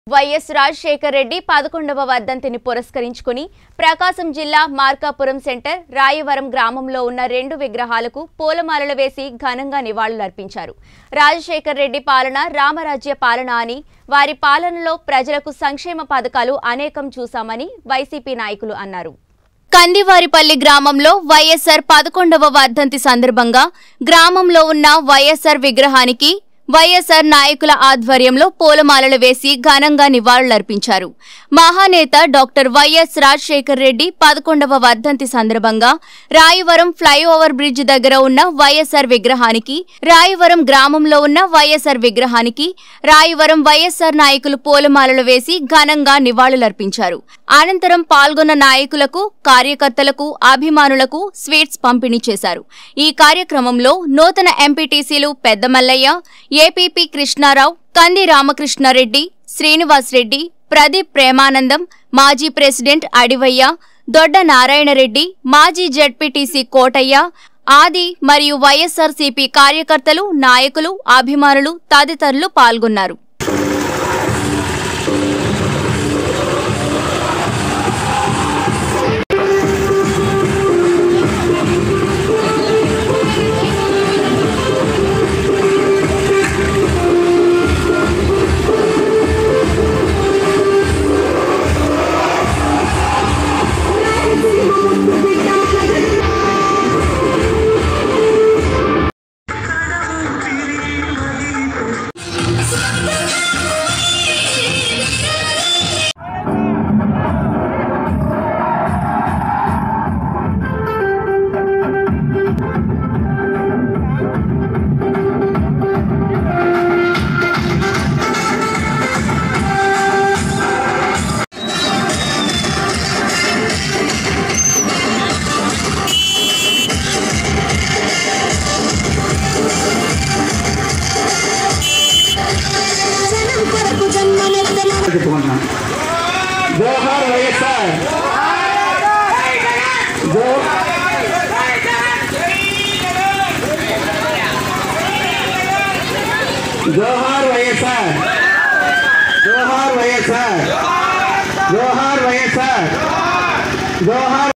YS Rajasekhar Reddy పదకొండవ వర్ధంతిని పురస్కరించుకుని ప్రకాశం జిల్లా మార్కాపురం సెంటర్ రాయవరం గ్రామంలో ఉన్న రెండు విగ్రహాలకు పూలమాలలు వేసి ఘనంగా నివాళులర్పించారు రాజశేఖర్ రెడ్డి పాలన రామరాజ్య పాలన అని వారి పాలనలో ప్రజలకు సంక్షేమ పథకాలు అనేకం చూశామని వైసీపీ నాయకులు అన్నారు కందివారిపల్లి గ్రామంలో వైఎస్ఆర్ పదకొండవ వర్ధంతి సందర్భంగా గ్రామంలో ఉన్న వైఎస్ఆర్ విగ్రహానికి వైఎస్ఆర్ నాయకుల ఆధ్వర్యంలో పూలమాలలు వేసి ఘనంగా నివాళులర్పించారు మహానేత డాక్టర్ వైఎస్ రాజశేఖర్ రెడ్డి పదకొండవ వర్ధంతి సందర్భంగా రాయవరం ఫ్లైఓవర్ బ్రిడ్జ్ దగ్గర ఉన్న వైఎస్ఆర్ విగ్రహానికి రాయవరం గ్రామంలో ఉన్న వైఎస్ఆర్ విగ్రహానికి రాయవరం వైఎస్ఆర్ నాయకులు పూలమాలలు వేసి ఘనంగా నివాళులర్పించారు అనంతరం పాల్గొన్న నాయకులకు కార్యకర్తలకు అభిమానులకు స్వీట్స్ పంపిణీ చేశారు ఈ కార్యక్రమంలో నూతన ఎంపీటీసీలు పెద్దమల్లయ్య ఏపీపీ కృష్ణారావు కంది రామకృష్ణారెడ్డి శ్రీనివాస్ రెడ్డి ప్రదీప్ ప్రేమానందం మాజీ ప్రెసిడెంట్ అడివయ్య దొడ్డ నారాయణరెడ్డి మాజీ జడ్పీటీసీ కోటయ్య ఆది మరియు వైఎస్ఆర్సీపీ కార్యకర్తలు నాయకులు అభిమానులు తదితరులు పాల్గొన్నారు జనం కొరకు జన్మమెత్తన చెప్పుకుంటున్నాం జోహార్ వైఎస్ఆర్ జో జోహార్ వైఎస్ఆర్ జోహార్ వైఎస్ఆర్ జోహార్ వైఎస్ఆర్ జోహార్